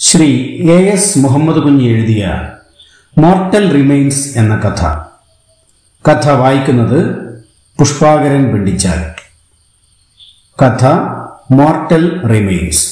Shri A S Muhammad കുഞ്ഞ് എഴുതിയ mortal remains എന്ന കഥ കഥ വായിക്കുന്നത് പുഷ്പാകരൻ പിണ്ടിച്ചാൽ കഥ മോർട്ടൽ റിമൈൻസ്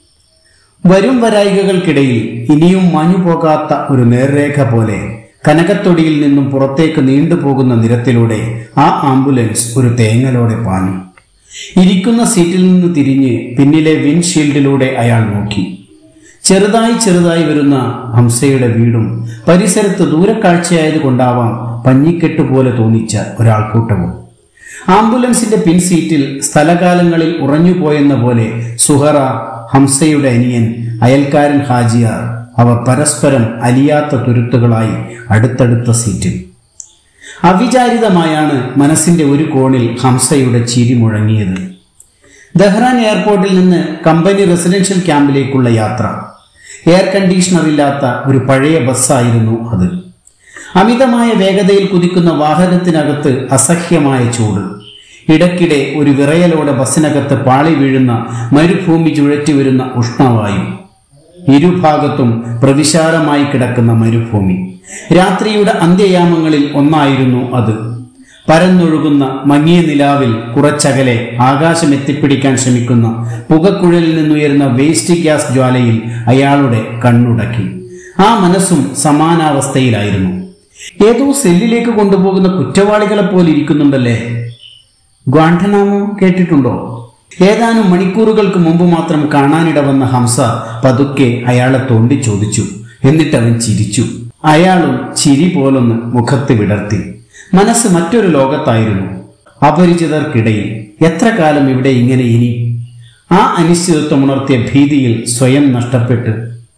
വരും വരായികകൾക്കിടയിൽ ഇനിയും മഞ്ഞു പോകാത്ത ഒരു നേർരേഖ പോലെ കനകത്തൊടിയിൽ നിന്നും പുറത്തേക്ക് നീണ്ടുപോകുന്ന നിരത്തിലൂടെ ആ ആംബുലൻസ് ഒരു തേങ്ങലോടെ പാഞ്ഞു ഇരിക്കുന്ന സീറ്റിൽ നിന്ന് തിരിഞ്ഞ് പിന്നിലെ വിൻഷീൽഡിലൂടെ അയാൾ നോക്കി ചെറുതായി ചെറുതായി വരുന്ന ഹംസയുടെ വീടും പരിസരത്ത് ദൂരക്കാഴ്ചയായത് കൊണ്ടാവാം പഞ്ഞിക്കെട്ട് പോലെ തോന്നിച്ച ഒരാൾക്കൂട്ടവും ആംബുലൻസിന്റെ പിൻസീറ്റിൽ സ്ഥലകാലങ്ങളിൽ ഉറഞ്ഞുപോയെന്ന പോലെ സുഹറ ഹംസയുടെ അനിയൻ അയൽക്കാരൻ ഹാജിയാർ അവർ പരസ്പരം അലിയാത്ത തുരുത്തുകളായി അടുത്തടുത്ത സീറ്റിൽ അവിചാരിതമായാണ് മനസ്സിന്റെ ഒരു കോണിൽ ഹംസയുടെ ചിരി മുഴങ്ങിയത് ദഹ്റാൻ എയർപോർട്ടിൽ നിന്ന് കമ്പനി റെസിഡൻഷ്യൽ ക്യാമ്പിലേക്കുള്ള യാത്ര എയർ കണ്ടീഷണർ ഇല്ലാത്ത ഒരു പഴയ ബസ്സായിരുന്നു അത് അമിതമായ വേഗതയിൽ കുതിക്കുന്ന വാഹനത്തിനകത്ത് അസഹ്യമായ ചൂട് ഇടയ്ക്കിടെ ഒരു വിറയലോടെ ബസ്സിനകത്ത് പാളി വീഴുന്ന മരുഭൂമി ചുഴറ്റി വരുന്ന ഉഷ്ണവായു ഇരുഭാഗത്തും പ്രവിശാലമായി കിടക്കുന്ന മരുഭൂമി രാത്രിയുടെ അന്ത്യയാമങ്ങളിൽ ഒന്നായിരുന്നു അത് പരന്നൊഴുകുന്ന മങ്ങിയ നിലാവിൽ കുറച്ചകലെ ആകാശം എത്തിപ്പിടിക്കാൻ ശ്രമിക്കുന്ന പുകക്കുഴലിൽ നിന്നുയരുന്ന വേസ്റ്റ് ഗ്യാസ് ജ്വാലയിൽ അയാളുടെ കണ്ണുടക്കി ആ മനസ്സും സമാനാവസ്ഥയിലായിരുന്നു ഏതോ സെല്ലിലേക്ക് കൊണ്ടുപോകുന്ന കുറ്റവാളികളെ പോലെ ഇരിക്കുന്നുണ്ടല്ലേ ഗ്വാണ്ടനാമോ കേട്ടിട്ടുണ്ടോ ഏതാനും മണിക്കൂറുകൾക്ക് മുമ്പ് മാത്രം കാണാനിട വന്ന ഹംസ പതുക്കെ അയാളെ തോണ്ടി ചോദിച്ചു എന്നിട്ട് അവൻ ചിരിച്ചു അയാളും ചിരി പോലൊന്ന് മുഖത്ത് വിടർത്തി മനസ്സ് മറ്റൊരു ലോകത്തായിരുന്നു അപരിചിതർക്കിടയിൽ എത്ര കാലം ഇവിടെ ഇങ്ങനെ ഇനി ആ അനിശ്ചിതത്വം ഉണർത്തിയ ഭീതിയിൽ സ്വയം നഷ്ടപ്പെട്ട്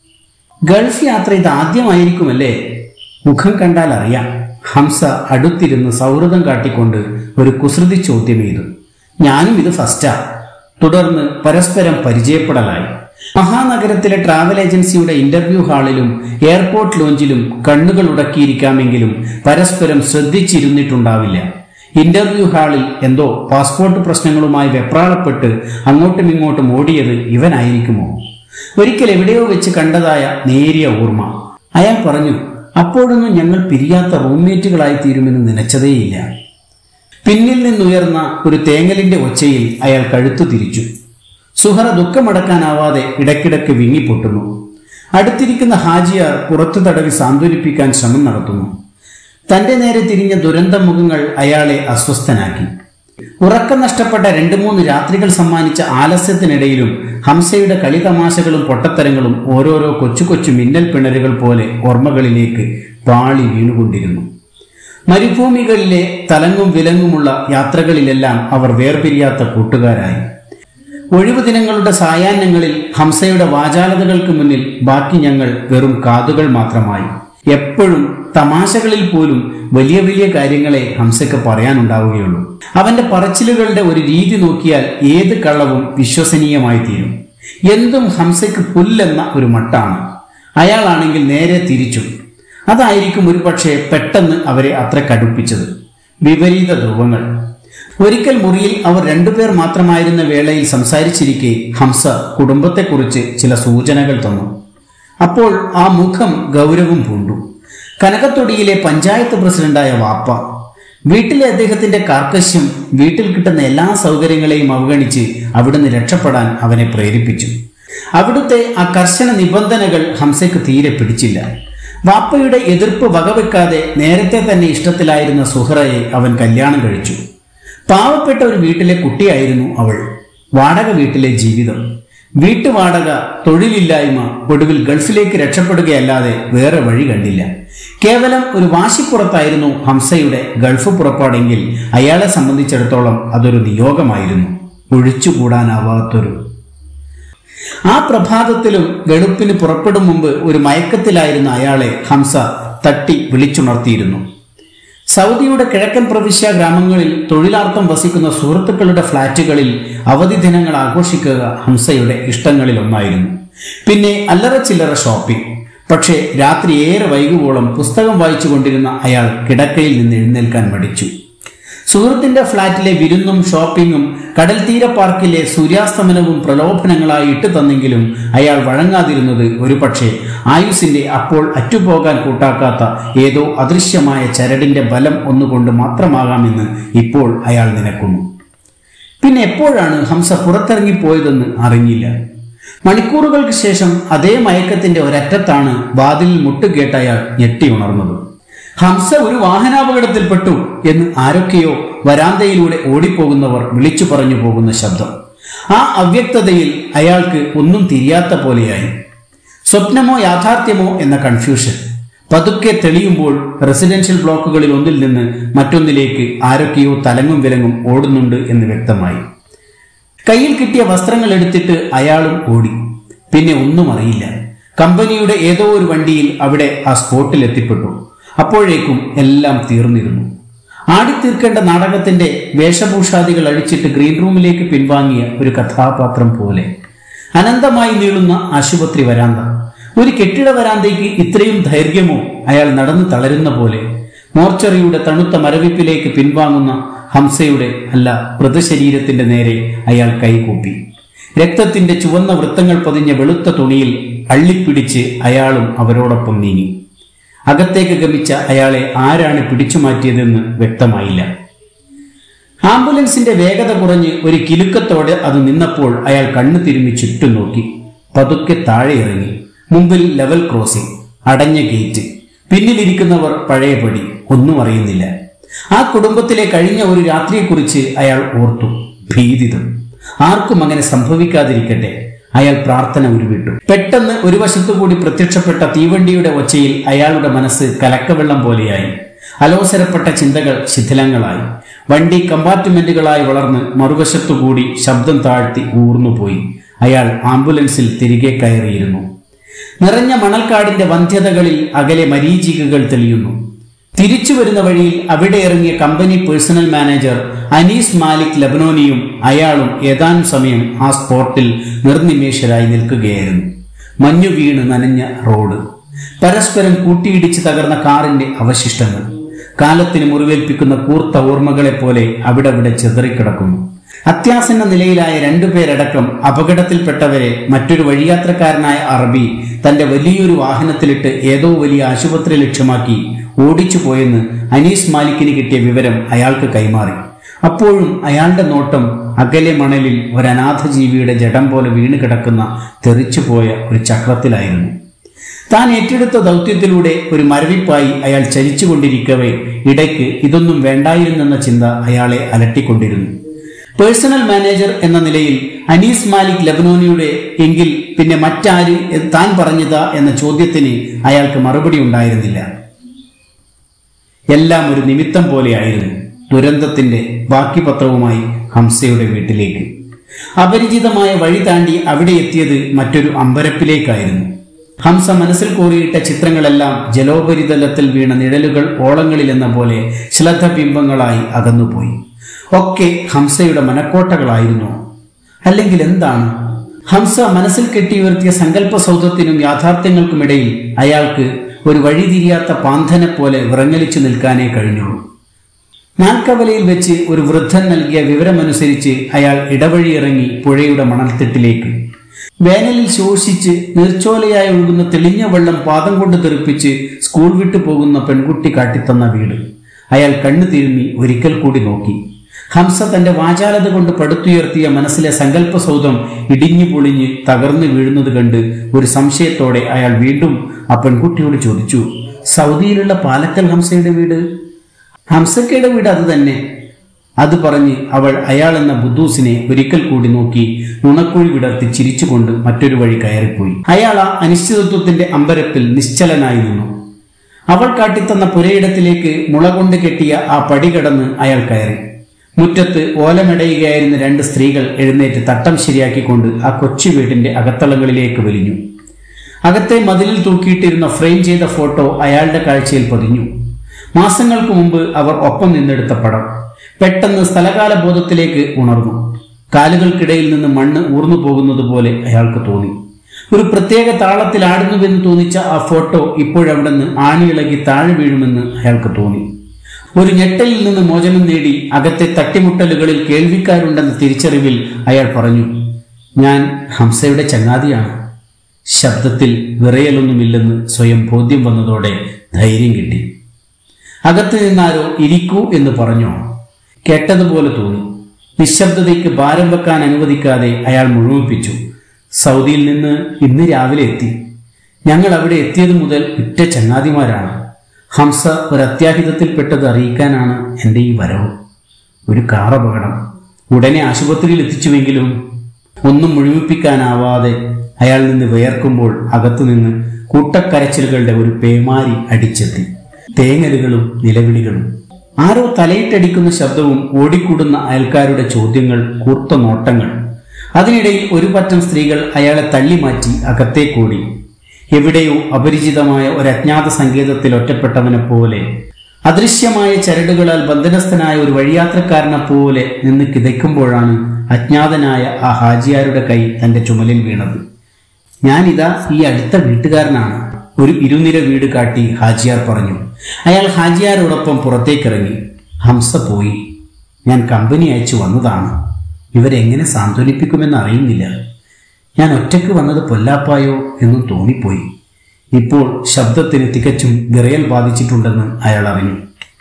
ഗൾഫ് യാത്ര ഇത് ആദ്യമായിരിക്കുമല്ലേ മുഖം കണ്ടാൽ അറിയാം ഹംസ അടുത്തിരുന്ന് സൗഹൃദം കാട്ടിക്കൊണ്ട് ഒരു കുസൃതി ചോദ്യം ചെയ്തു ഞാനും ഇത് ഫസ്റ്റാ തുടർന്ന് പരസ്പരം പരിചയപ്പെടലായി മഹാനഗരത്തിലെ ട്രാവൽ ഏജൻസിയുടെ ഇന്റർവ്യൂ ഹാളിലും എയർപോർട്ട് ലോഞ്ചിലും കണ്ണുകൾ ഉടക്കിയിരിക്കാമെങ്കിലും പരസ്പരം ശ്രദ്ധിച്ചിരുന്നിട്ടുണ്ടാവില്ല ഇന്റർവ്യൂ ഹാളിൽ എന്തോ പാസ്പോർട്ട് പ്രശ്നങ്ങളുമായി വെപ്രാളപ്പെട്ട് അങ്ങോട്ടും ഇങ്ങോട്ടും ഓടിയത് ഇവനായിരിക്കുമോ ഒരിക്കൽ എവിടെയോ വെച്ച് കണ്ടതായ നേരിയ ഓർമ്മ അയാൾ പറഞ്ഞു അപ്പോഴൊന്നും ഞങ്ങൾ പിരിയാത്ത റൂംമേറ്റുകളായി തീരുമെന്ന് നനച്ചതേയില്ല പിന്നിൽ നിന്നുയർന്ന ഒരു തേങ്ങലിന്റെ ഒച്ചയിൽ അയാൾ കഴുത്തു തിരിച്ചു സുഹറ ദുഃഖമടക്കാനാവാതെ ഇടയ്ക്കിടയ്ക്ക് വിങ്ങിപ്പൊട്ടുന്നു അടുത്തിരിക്കുന്ന ഹാജിയാർ പുറത്തു തടവി സാന്ത്വനിപ്പിക്കാൻ ശ്രമം നടത്തുന്നു തന്റെ നേരെ തിരിഞ്ഞ ദുരന്ത മുഖങ്ങൾ അയാളെ അസ്വസ്ഥനാക്കി ഉറക്കം നഷ്ടപ്പെട്ട രണ്ടു മൂന്ന് രാത്രികൾ സമ്മാനിച്ച ആലസ്യത്തിനിടയിലും ഹംസയുടെ കളിതമാശകളും പൊട്ടത്തരങ്ങളും ഓരോരോ കൊച്ചു കൊച്ചു മിന്നൽ പിണരുകൾ പോലെ ഓർമ്മകളിലേക്ക് പാളി വീണുകൊണ്ടിരുന്നു മരുഭൂമികളിലെ തലങ്ങും വിലങ്ങുമുള്ള യാത്രകളിലെല്ലാം അവർ വേർപിരിയാത്ത കൂട്ടുകാരായി ഒഴിവു ദിനങ്ങളുടെ സായാഹ്നങ്ങളിൽ ഹംസയുടെ വാചാലതകൾക്ക് മുന്നിൽ ബാക്കി ഞങ്ങൾ വെറും കാതുകൾ മാത്രമായി എപ്പോഴും തമാശകളിൽ പോലും വലിയ വലിയ കാര്യങ്ങളെ ഹംസയ്ക്ക് പറയാനുണ്ടാവുകയുള്ളൂ അവന്റെ പറച്ചിലുകളുടെ ഒരു രീതി നോക്കിയാൽ ഏത് കള്ളവും വിശ്വസനീയമായി തീരും എന്തും ഹംസയ്ക്ക് പുല്ലെന്ന ഒരു മട്ടാണ് അയാളാണെങ്കിൽ നേരെ തിരിച്ചു അതായിരിക്കും ഒരു പക്ഷേ പെട്ടെന്ന് അവരെ അത്ര കടുപ്പിച്ചത് വിപരീത ധ്രുവങ്ങൾ ഒരിക്കൽ മുറിയിൽ അവർ രണ്ടുപേർ മാത്രമായിരുന്ന വേളയിൽ സംസാരിച്ചിരിക്കെ ഹംസ കുടുംബത്തെക്കുറിച്ച് ചില സൂചനകൾ തന്നു അപ്പോൾ ആ മുഖം ഗൗരവം പൂണ്ടു കനകത്തൊടിയിലെ പഞ്ചായത്ത് പ്രസിഡന്റായ വാപ്പ വീട്ടിലെ അദ്ദേഹത്തിന്റെ കാർക്കശ്യം വീട്ടിൽ കിട്ടുന്ന എല്ലാ സൗകര്യങ്ങളെയും അവഗണിച്ച് അവിടുന്ന് രക്ഷപ്പെടാൻ അവനെ പ്രേരിപ്പിച്ചു അവിടുത്തെ ആ കർശന നിബന്ധനകൾ ഹംസയ്ക്ക് തീരെ പിടിച്ചില്ല വാപ്പയുടെ എതിർപ്പ് വകവെക്കാതെ നേരത്തെ തന്നെ ഇഷ്ടത്തിലായിരുന്ന സുഹറയെ അവൻ കല്യാണം കഴിച്ചു പാവപ്പെട്ട ഒരു വീട്ടിലെ കുട്ടിയായിരുന്നു അവൾ വാടക വീട്ടിലെ ജീവിതം വീട്ടുവാടക തൊഴിലില്ലായ്മ ഒടുവിൽ ഗൾഫിലേക്ക് രക്ഷപ്പെടുകയല്ലാതെ വേറെ വഴി കണ്ടില്ല കേവലം ഒരു വാശിപ്പുറത്തായിരുന്നു ഹംസയുടെ ഗൾഫ് പുറപ്പാടെങ്കിൽ അയാളെ സംബന്ധിച്ചിടത്തോളം അതൊരു നിയോഗമായിരുന്നു ഒഴിച്ചുകൂടാനാവാത്തൊരു ആ പ്രഭാതത്തിലും വെളുപ്പിന് പുറപ്പെടും മുമ്പ് ഒരു മയക്കത്തിലായിരുന്ന അയാളെ ഹംസ തട്ടി വിളിച്ചുണർത്തിയിരുന്നു സൗദിയുടെ കിഴക്കൻ പ്രവിശ്യ ഗ്രാമങ്ങളിൽ തൊഴിലാർത്ഥം വസിക്കുന്ന സുഹൃത്തുക്കളുടെ ഫ്ളാറ്റുകളിൽ അവധി ദിനങ്ങൾ ആഘോഷിക്കുക ഹംസയുടെ ഇഷ്ടങ്ങളിൽ ഒന്നായിരുന്നു പിന്നെ അല്ലറ ചില്ലറ ഷോപ്പിംഗ് പക്ഷേ രാത്രി ഏറെ വൈകുവോളം പുസ്തകം വായിച്ചു കൊണ്ടിരുന്ന അയാൾ കിടക്കയിൽ നിന്ന് എഴുന്നേൽക്കാൻ മടിച്ചു സുഹൃത്തിന്റെ ഫ്ളാറ്റിലെ വിരുന്നും ഷോപ്പിംഗും കടൽ തീര പാർക്കിലെ സൂര്യാസ്തമനവും പ്രലോഭനങ്ങളായി ഇട്ടു തന്നെങ്കിലും അയാൾ വഴങ്ങാതിരുന്നത് ഒരുപക്ഷെ ആയുസിന്റെ അപ്പോൾ അറ്റുപോകാൻ കൂട്ടാക്കാത്ത ഏതോ അദൃശ്യമായ ചരടിന്റെ ബലം ഒന്നുകൊണ്ട് മാത്രമാകാമെന്ന് ഇപ്പോൾ അയാൾ നിനക്കുന്നു പിന്നെ എപ്പോഴാണ് ഹംസ പുറത്തിറങ്ങിപ്പോയതെന്ന് അറിഞ്ഞില്ല മണിക്കൂറുകൾക്ക് ശേഷം അതേ മയക്കത്തിന്റെ ഒരറ്റത്താണ് വാതിലിൽ മുട്ടുകേട്ട അയാൾ ഞെട്ടി ഉണർന്നത് ഹംസ ഒരു വാഹനാപകടത്തിൽപ്പെട്ടു എന്ന് ആരൊക്കെയോ വരാന്തയിലൂടെ ഓടിപ്പോകുന്നവർ വിളിച്ചു പറഞ്ഞു പോകുന്ന ശബ്ദം ആ അവ്യക്തതയിൽ അയാൾക്ക് ഒന്നും തിരിയാത്ത പോലെയായി സ്വപ്നമോ യാഥാർത്ഥ്യമോ എന്ന കൺഫ്യൂഷൻ പതുക്കെ തെളിയുമ്പോൾ റെസിഡൻഷ്യൽ ബ്ലോക്കുകളിൽ ഒന്നിൽ നിന്ന് മറ്റൊന്നിലേക്ക് ആരൊക്കെയോ തലങ്ങും വിലങ്ങും ഓടുന്നുണ്ട് എന്ന് വ്യക്തമായി കയ്യിൽ കിട്ടിയ വസ്ത്രങ്ങൾ എടുത്തിട്ട് അയാളും ഓടി പിന്നെ ഒന്നും അറിയില്ല കമ്പനിയുടെ ഏതോ ഒരു വണ്ടിയിൽ അവിടെ ആ സ്പോട്ടിൽ എത്തിപ്പെട്ടു അപ്പോഴേക്കും എല്ലാം തീർന്നിരുന്നു ആടിത്തീർക്കേണ്ട നാടകത്തിന്റെ വേഷഭൂഷാദികൾ അഴിച്ചിട്ട് ഗ്രീൻ റൂമിലേക്ക് പിൻവാങ്ങിയ ഒരു കഥാപാത്രം പോലെ അനന്തമായി നീളുന്ന ആശുപത്രി വരാന്ത ഒരു കെട്ടിട വരാന്തയ്ക്ക് ഇത്രയും ദൈർഘ്യമോ അയാൾ നടന്നു തളരുന്ന പോലെ മോർച്ചറിയുടെ തണുത്ത മരവിപ്പിലേക്ക് പിൻവാങ്ങുന്ന ഹംസയുടെ അല്ല മൃതശരീരത്തിന്റെ നേരെ അയാൾ കൈകൂപ്പി രക്തത്തിന്റെ ചുവന്ന വൃത്തങ്ങൾ പതിഞ്ഞ വെളുത്ത തുണിയിൽ അള്ളിപ്പിടിച്ച് അയാളും അവരോടൊപ്പം നീങ്ങി അകത്തേക്ക് ഗമിച്ച അയാളെ ആരാണ് പിടിച്ചു മാറ്റിയതെന്ന് വ്യക്തമായില്ല ആംബുലൻസിന്റെ വേഗത കുറഞ്ഞ് ഒരു കിലുക്കത്തോടെ അത് നിന്നപ്പോൾ അയാൾ കണ്ണു തിരുമ്മി ചുറ്റും നോക്കി പതുക്കെ താഴെ ഇറങ്ങി മുമ്പിൽ ലെവൽ ക്രോസിംഗ് അടഞ്ഞ ഗേറ്റ് പിന്നിലിരിക്കുന്നവർ പഴയപടി ഒന്നും അറിയുന്നില്ല ആ കുടുംബത്തിലെ കഴിഞ്ഞ ഒരു രാത്രിയെക്കുറിച്ച് അയാൾ ഓർത്തു ഭീതിതം ആർക്കും അങ്ങനെ സംഭവിക്കാതിരിക്കട്ടെ അയാൾ പ്രാർത്ഥന ഉരുവിട്ടു പെട്ടെന്ന് ഒരു വശത്തുകൂടി പ്രത്യക്ഷപ്പെട്ട തീവണ്ടിയുടെ ഒച്ചയിൽ അയാളുടെ മനസ്സ് കലക്കവെള്ളം പോലെയായി അലോസരപ്പെട്ട ചിന്തകൾ ശിഥിലങ്ങളായി വണ്ടി കമ്പാർട്ട്മെന്റുകളായി വളർന്ന് മറുവശത്തുകൂടി ശബ്ദം താഴ്ത്തി ഊർന്നുപോയി അയാൾ ആംബുലൻസിൽ തിരികെ കയറിയിരുന്നു നിറഞ്ഞ മണൽക്കാടിന്റെ വന്ധ്യതകളിൽ അകലെ മരീചികകൾ തെളിയുന്നു തിരിച്ചു വരുന്ന വഴിയിൽ അവിടെ ഇറങ്ങിയ company personnel manager Anees Malik ലബനോനിയും അയാളും ഏതാനും സമയം ആ സ്പോട്ടിൽ നിർനിമേഷരായി നിൽക്കുകയായിരുന്നു മഞ്ഞു വീണ് നനഞ്ഞ റോഡ് പരസ്പരം കൂട്ടിയിടിച്ച് തകർന്ന കാറിന്റെ അവശിഷ്ടങ്ങൾ കാലത്തിന് മുറിവേൽപ്പിക്കുന്ന കൂർത്ത ഓർമ്മകളെ പോലെ അവിടെ അവിടെ ചിതറിക്കിടക്കുന്നു അത്യാസന്ന നിലയിലായ രണ്ടുപേരടക്കം അപകടത്തിൽപ്പെട്ടവരെ മറ്റൊരു വഴിയാത്രക്കാരനായ അറബി തന്റെ വലിയൊരു വാഹനത്തിലിട്ട് ഏതോ വലിയ ആശുപത്രി ലക്ഷ്യമാക്കി ഓടിച്ചു പോയെന്ന് അനീസ് മാലിക്കിന് കിട്ടിയ വിവരം അയാൾക്ക് കൈമാറി അപ്പോഴും അയാളുടെ നോട്ടം അകലെ മണലിൽ ഒരു അനാഥ ജീവിയുടെ ജഡം പോലെ വീണ് കിടക്കുന്ന തെറിച്ചുപോയ ഒരു ചക്രത്തിലായിരുന്നു താൻ ഏറ്റെടുത്ത ദൗത്യത്തിലൂടെ ഒരു മരവിപ്പായി അയാൾ ചലിച്ചുകൊണ്ടിരിക്കവേ ഇടയ്ക്ക് ഇതൊന്നും വേണ്ടായിരുന്നെന്ന ചിന്ത അയാളെ അലട്ടിക്കൊണ്ടിരുന്നു പേഴ്സണൽ മാനേജർ എന്ന നിലയിൽ അനീസ് മാലിക് ലബനോനിയുടെ എങ്കിൽ പിന്നെ മറ്റാര് താൻ പറഞ്ഞതാ എന്ന ചോദ്യത്തിന് അയാൾക്ക് മറുപടി ഉണ്ടായിരുന്നില്ല എല്ലാം ഒരു നിമിത്തം പോലെയായിരുന്നു ദുരന്തത്തിന്റെ ബാക്കി പത്രവുമായി ഹംസയുടെ വീട്ടിലേക്ക് അപരിചിതമായ വഴി താണ്ടി അവിടെ എത്തിയത് മറ്റൊരു അമ്പരപ്പിലേക്കായിരുന്നു ഹംസ മനസ്സിൽ കോറിയിട്ട ചിത്രങ്ങളെല്ലാം ജലോപരിതലത്തിൽ വീണ നിഴലുകൾ ഓളങ്ങളിൽ എന്ന പോലെ ശ്ലഥബിംബങ്ങളായി അകന്നുപോയി ഒക്കെ ഹംസയുടെ മനക്കോട്ടകളായിരുന്നു അല്ലെങ്കിൽ എന്താണ് ഹംസ മനസ്സിൽ കെട്ടിയുയർത്തിയ സങ്കല്പ സൗധത്തിനും യാഥാർത്ഥ്യങ്ങൾക്കുമിടയിൽ അയാൾക്ക് ഒരു വഴിതിരിയാത്ത പാന്തനെ പോലെ വിറങ്ങലിച്ചു നിൽക്കാനേ കഴിഞ്ഞുള്ളൂ നാൽക്കവലയിൽ വെച്ച് ഒരു വൃദ്ധൻ നൽകിയ വിവരമനുസരിച്ച് അയാൾ ഇടവഴി ഇറങ്ങി പുഴയുടെ മണൽത്തിട്ടിലേക്ക് വേനലിൽ ശോഷിച്ച് നീർച്ചോലയായി ഒഴുകുന്ന തെളിഞ്ഞ വെള്ളം പാദം കൊണ്ട് തെറിപ്പിച്ച് സ്കൂൾ വിട്ടു പോകുന്ന പെൺകുട്ടി കാട്ടിത്തന്ന വീട് അയാൾ കണ്ണു തിരുമ്മി ഒരിക്കൽ കൂടി നോക്കി ഹംസ തന്റെ വാചാലത കൊണ്ട് പടുത്തുയർത്തിയ മനസ്സിലെ സങ്കല്പ സൗധം ഇടിഞ്ഞു പൊളിഞ്ഞ് തകർന്നു വീഴുന്നത് കണ്ട് ഒരു സംശയത്തോടെ അയാൾ വീണ്ടും ആ പെൺകുട്ടിയോട് ചോദിച്ചു സൗദിയിലുള്ള പാലക്കൽ ഹംസയുടെ വീട് ഹംസക്കയുടെ വീട് അത് തന്നെ അത് പറഞ്ഞ് അവൾ അയാൾ എന്ന ബുദ്ധൂസിനെ ഒരിക്കൽ കൂടി നോക്കി നുണക്കുഴി വിടർത്തി ചിരിച്ചുകൊണ്ട് മറ്റൊരു വഴി കയറിപ്പോയി അയാൾ ആ അനിശ്ചിതത്വത്തിന്റെ അമ്പരപ്പിൽ നിശ്ചലനായി നിന്നു അവൾ കാട്ടിത്തന്ന പുരയിടത്തിലേക്ക് മുള കൊണ്ട് കെട്ടിയ ആ പടി കടന്ന് അയാൾ കയറി മുറ്റത്ത് ഓലമെടയുകയായിരുന്ന രണ്ട് സ്ത്രീകൾ എഴുന്നേറ്റ് തട്ടം ശരിയാക്കിക്കൊണ്ട് ആ കൊച്ചു വീട്ടിന്റെ അകത്തളങ്ങളിലേക്ക് വലിഞ്ഞു അകത്തെ മതിലിൽ തൂക്കിയിട്ടിരുന്ന ഫ്രെയിം ചെയ്ത ഫോട്ടോ അയാളുടെ കാഴ്ചയിൽ പതിഞ്ഞു മാസങ്ങൾക്ക് മുമ്പ് അവർ ഒപ്പം നിന്നെടുത്ത പടം പെട്ടെന്ന് സ്ഥലകാല ബോധത്തിലേക്ക് ഉണർന്നു കാലുകൾക്കിടയിൽ നിന്ന് മണ്ണ് ഊർന്നു പോകുന്നത് പോലെ അയാൾക്ക് തോന്നി ഒരു പ്രത്യേക താളത്തിൽ ആടുന്നുവെന്ന് തോന്നിച്ച ആ ഫോട്ടോ ഇപ്പോഴവിടെ നിന്ന് ആണിയിളകി താഴെ വീഴുമെന്ന് അയാൾക്ക് തോന്നി ഒരു ഞെട്ടലിൽ നിന്ന് മോചനം നേടി അകത്തെ തട്ടിമുട്ടലുകളിൽ കേൾവിക്കാരുണ്ടെന്ന തിരിച്ചറിവിൽ അയാൾ പറഞ്ഞു ഞാൻ ഹംസയുടെ ചങ്ങാതിയാണ് ശബ്ദത്തിൽ വിറയലൊന്നുമില്ലെന്ന് സ്വയം ബോധ്യം വന്നതോടെ ധൈര്യം കിട്ടി അകത്ത് നിന്നാരോ ഇരിക്കൂ എന്ന് പറഞ്ഞോ കേട്ടതുപോലെ തോന്നി നിശബ്ദതയ്ക്ക് ഭാരം വെക്കാൻ അനുവദിക്കാതെ അയാൾ മുഴുമിപ്പിച്ചു സൗദിയിൽ നിന്ന് ഇന്ന് രാവിലെ എത്തി ഞങ്ങൾ അവിടെ എത്തിയത് മുതൽ ഉറ്റ ചങ്ങാതിമാരാണ് ഹംസ ഒരു അത്യാഹിതത്തിൽപ്പെട്ടത് അറിയിക്കാനാണ് എൻ്റെ ഈ വരവ് ഒരു കാർ അപകടം ഉടനെ ആശുപത്രിയിൽ എത്തിച്ചുവെങ്കിലും ഒന്നും മുഴുമിപ്പിക്കാനാവാതെ അയാൾ നിന്ന് വിയർക്കുമ്പോൾ അകത്തുനിന്ന് കൂട്ടക്കരച്ചിലുകളുടെ ഒരു പേമാരി അടിച്ചെത്തി തേങ്ങലുകളും നിലവിളികളും ആരോ തലയിട്ടടിക്കുന്ന ശബ്ദവും ഓടിക്കൂടുന്ന അയൽക്കാരുടെ ചോദ്യങ്ങൾ കൂർത്ത നോട്ടങ്ങൾ അതിനിടയിൽ ഒരു പറ്റം സ്ത്രീകൾ അയാളെ തള്ളിമാറ്റി അകത്തേക്കോടി എവിടെയോ അപരിചിതമായ ഒരു അജ്ഞാത സങ്കേതത്തിൽ ഒറ്റപ്പെട്ടവനെ പോലെ അദൃശ്യമായ ചരടുകളാൽ ബന്ധനസ്ഥനായ ഒരു വഴിയാത്രക്കാരനെ പോലെ നിന്ന് കിതയ്ക്കുമ്പോഴാണ് അജ്ഞാതനായ ആ ഹാജിയാരുടെ കൈ തന്റെ ചുമലിൽ വീണത് ഞാനിതാ ഈ അടുത്ത വീട്ടുകാരനാണ് ഒരു ഇരുനിര വീട് കാട്ടി ഹാജിയാർ പറഞ്ഞു അയാൾ ഹാജിയാരോടൊപ്പം പുറത്തേക്കിറങ്ങി ഹംസ പോയി ഞാൻ കമ്പനി അയച്ചു വന്നതാണ് ഇവരെങ്ങനെ സാന്ത്വനിപ്പിക്കുമെന്ന് അറിയുന്നില്ല ഞാൻ ഒറ്റയ്ക്ക് വന്നത് പൊല്ലാപ്പായോ എന്നും തോന്നിപ്പോയി ഇപ്പോൾ ശബ്ദത്തിന് തികച്ചും വിറയൽ ബാധിച്ചിട്ടുണ്ടെന്ന് അയാൾ അറിഞ്ഞു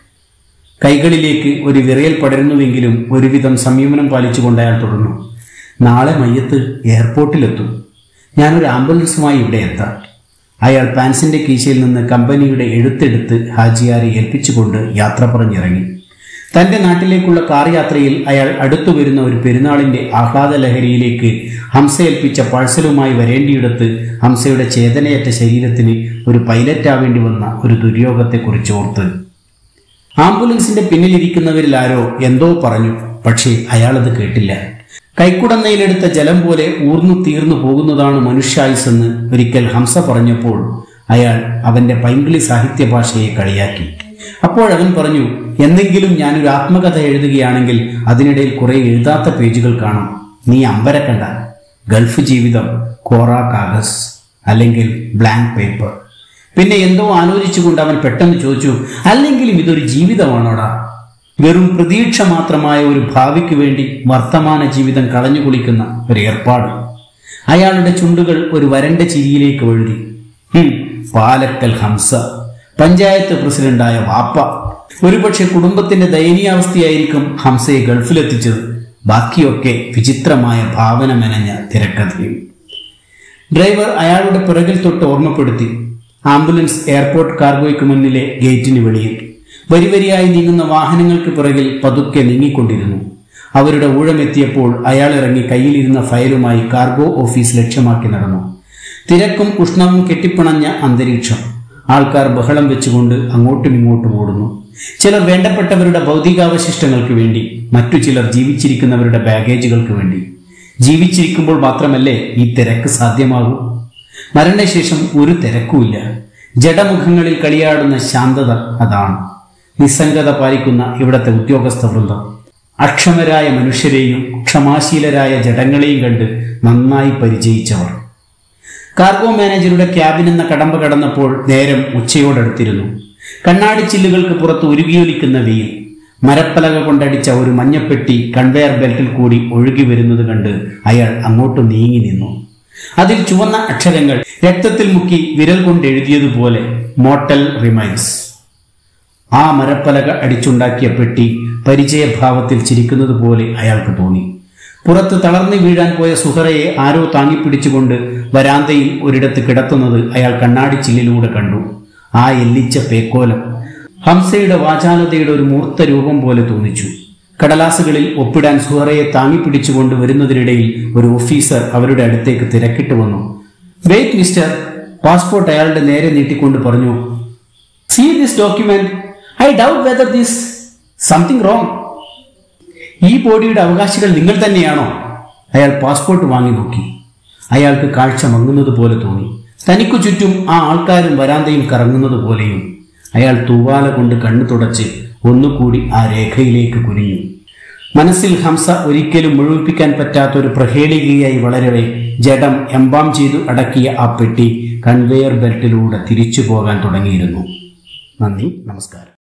കൈകളിലേക്ക് ഒരു വിറയൽ പടരുന്നുവെങ്കിലും ഒരുവിധം സംയമനം പാലിച്ചുകൊണ്ട് അയാൾ തുടർന്നു നാളെ മയ്യത്ത് എയർപോർട്ടിലെത്തും ഞാനൊരു ആംബുലൻസുമായി ഇവിടെ എത്താം അയാൾ പാൻസിന്റെ കീശയിൽ നിന്ന് കമ്പനിയുടെ എഴുത്തെടുത്ത് ഹാജിയാരെ ഏൽപ്പിച്ചുകൊണ്ട് യാത്ര പറഞ്ഞിറങ്ങി തന്റെ നാട്ടിലേക്കുള്ള കാർ യാത്രയിൽ അയാൾ അടുത്തു വരുന്ന ഒരു പെരുന്നാളിന്റെ ആഹ്ലാദ ലഹരിയിലേക്ക് ഹംസ ഏൽപ്പിച്ച പാഴ്സലുമായി വരേണ്ടിയിടത്ത് ഹംസയുടെ ചേതനയറ്റ ശരീരത്തിന് ഒരു പൈലറ്റാവേണ്ടി വന്ന ഒരു ദുര്യോഗത്തെക്കുറിച്ച് ഓർത്ത് ആംബുലൻസിന്റെ പിന്നിലിരിക്കുന്നവരിൽ ആരോ എന്തോ പറഞ്ഞു പക്ഷേ അയാളത് കേട്ടില്ല കൈക്കുടന്നയിലെടുത്ത ജലം പോലെ ഊർന്നു തീർന്നു പോകുന്നതാണ് മനുഷ്യായുസെന്ന് ഒരിക്കൽ ഹംസ പറഞ്ഞപ്പോൾ അയാൾ അവന്റെ പൈങ്കിളി സാഹിത്യ ഭാഷയെ കളിയാക്കി അപ്പോഴവൻ പറഞ്ഞു എന്തെങ്കിലും ഞാനൊരു ആത്മകഥ എഴുതുകയാണെങ്കിൽ അതിനിടയിൽ കുറെ എഴുതാത്ത പേജുകൾ കാണും നീ അമ്പരക്കണ്ട ഗൾഫ് ജീവിതം കോറ കാഗസ് അല്ലെങ്കിൽ ബ്ലാങ്ക് പേപ്പർ പിന്നെ എന്തോ ആലോചിച്ചുകൊണ്ട് അവൻ പെട്ടെന്ന് ചോദിച്ചു അല്ലെങ്കിലും ഇതൊരു ജീവിതമാണോടാ വെറും പ്രതീക്ഷ മാത്രമായ ഒരു ഭാവിക്ക് വേണ്ടി വർത്തമാന ജീവിതം കളഞ്ഞു കുളിക്കുന്ന ഒരു ഏർപ്പാട് അയാളുടെ ചുണ്ടുകൾ ഒരു വരണ്ട ചിരിയിലേക്ക് വഴുതി ഹും, പാലക്കൽ ഹംസ പഞ്ചായത്ത് പ്രസിഡന്റായ വാപ്പ ഒരുപക്ഷെ കുടുംബത്തിന്റെ ദയനീയാവസ്ഥയായിരിക്കും ഹംസയെ ഗൾഫിലെത്തിച്ചത് ബാക്കിയൊക്കെ വിചിത്രമായ ഭാവന മെനഞ്ഞ തിരക്കഥയും ഡ്രൈവർ അയാളുടെ പിറകിൽ തൊട്ട് ഓർമ്മപ്പെടുത്തി ആംബുലൻസ് എയർപോർട്ട് കാർഗോയ്ക്ക് മുന്നിലെ ഗേറ്റിന് വെളിയിൽ വരിവരിയായി നീങ്ങുന്ന വാഹനങ്ങൾക്ക് പിറകിൽ പതുക്കെ നീങ്ങിക്കൊണ്ടിരുന്നു അവരുടെ ഊഴമെത്തിയപ്പോൾ അയാൾ ഇറങ്ങി കയ്യിലിരുന്ന ഫയലുമായി കാർഗോ ഓഫീസ് ലക്ഷ്യമാക്കി നടന്നു തിരക്കും ഉഷ്ണവും കെട്ടിപ്പിണഞ്ഞ അന്തരീക്ഷം ആൾക്കാർ ബഹളം വെച്ചുകൊണ്ട് അങ്ങോട്ടും ഇങ്ങോട്ടും ഓടുന്നു ചിലർ വേണ്ടപ്പെട്ടവരുടെ ഭൗതികാവശിഷ്ടങ്ങൾക്ക് വേണ്ടി മറ്റു ചിലർ ജീവിച്ചിരിക്കുന്നവരുടെ ബാഗേജുകൾക്ക് വേണ്ടി ജീവിച്ചിരിക്കുമ്പോൾ മാത്രമല്ലേ ഈ തിരക്ക് സാധ്യമാകൂ മരണശേഷം ഒരു തിരക്കുമില്ല ജഡമുഖങ്ങളിൽ കളിയാടുന്ന ശാന്തത അതാണ് നിസ്സംഗത പാലിക്കുന്ന ഇവിടത്തെ ഉദ്യോഗസ്ഥ വൃന്ദം അക്ഷമരായ മനുഷ്യരെയും ക്ഷമാശീലരായ ജഡങ്ങളെയും കണ്ട് നന്നായി പരിചയിച്ചവർ കാർഗോ മാനേജറുടെ ക്യാബിൻ എന്ന കടമ്പ കടന്നപ്പോൾ നേരം ഉച്ചയോടടുത്തിരുന്നു കണ്ണാടി ചില്ലുകൾക്ക് പുറത്ത് ഉരുകിയൊലിക്കുന്ന വെയിൽ മരപ്പലക കൊണ്ടടിച്ച ഒരു മഞ്ഞപ്പെട്ടി കൺവെയർ ബെൽറ്റിൽ കൂടി ഒഴുകി വരുന്നത് കണ്ട് അയാൾ അങ്ങോട്ട് നീങ്ങി നിന്നു അതിൽ ചുവന്ന അക്ഷരങ്ങൾ രക്തത്തിൽ മുക്കി വിരൽ കൊണ്ട് എഴുതിയതുപോലെ മോട്ടൽ റിമൈൻസ് ആ മരപ്പലക അടിച്ചുണ്ടാക്കിയ പെട്ടി പരിചയഭാവത്തിൽ ചിരിക്കുന്നത് പോലെ അയാൾക്ക് തോന്നി പുറത്ത് തളർന്നു വീഴാൻ പോയ സുഹറയെ ആരോ താങ്ങിപ്പിടിച്ചുകൊണ്ട് വരാന്തയിൽ ഒരിടത്ത് കിടത്തുന്നത് അയാൾ കണ്ണാടി ചില്ലിലൂടെ കണ്ടു ആ എല്ലിച്ച പേക്കോലം ഹംസയുടെ വാചാലതയുടെ ഒരു മൂർത്ത രൂപം പോലെ തോന്നിച്ചു കടലാസുകളിൽ ഒപ്പിടാൻ സുഹറയെ താങ്ങിപ്പിടിച്ചുകൊണ്ട് വരുന്നതിനിടയിൽ ഒരു ഓഫീസർ അവരുടെ അടുത്തേക്ക് തിരക്കിട്ട് വന്നു വെയിറ്റ് മിസ്റ്റർ പാസ്പോർട്ട് അയാളുടെ നേരെ നീട്ടിക്കൊണ്ട് പറഞ്ഞു see this document I doubt whether this something wrong ഈ ബോഡിയുടെ അവകാശികൾ നിങ്ങൾ തന്നെയാണോ അയാൾ പാസ്പോർട്ട് വാങ്ങി നോക്കി അയാൾക്ക് കാഴ്ച മങ്ങുന്നത് പോലെ തോന്നി തനിക്കു ചുറ്റും ആ ആൾക്കാരും വരാന്തയും കറങ്ങുന്നത് പോലെയും അയാൾ തൂവാല കൊണ്ട് കണ്ണു തുടച്ച് ഒന്നുകൂടി ആ രേഖയിലേക്ക് കുനിഞ്ഞു മനസ്സിൽ ഹംസ ഒരിക്കലും മുഴുവിപ്പിക്കാൻ പറ്റാത്ത ഒരു പ്രഹേളികയായി വളരവെ ജഡം എംബാം ചെയ്തു അടക്കിയ ആ പെട്ടി കൺവെയർ ബെൽറ്റിലൂടെ തിരിച്ചു പോകാൻ തുടങ്ങിയിരുന്നു നന്ദി നമസ്കാരം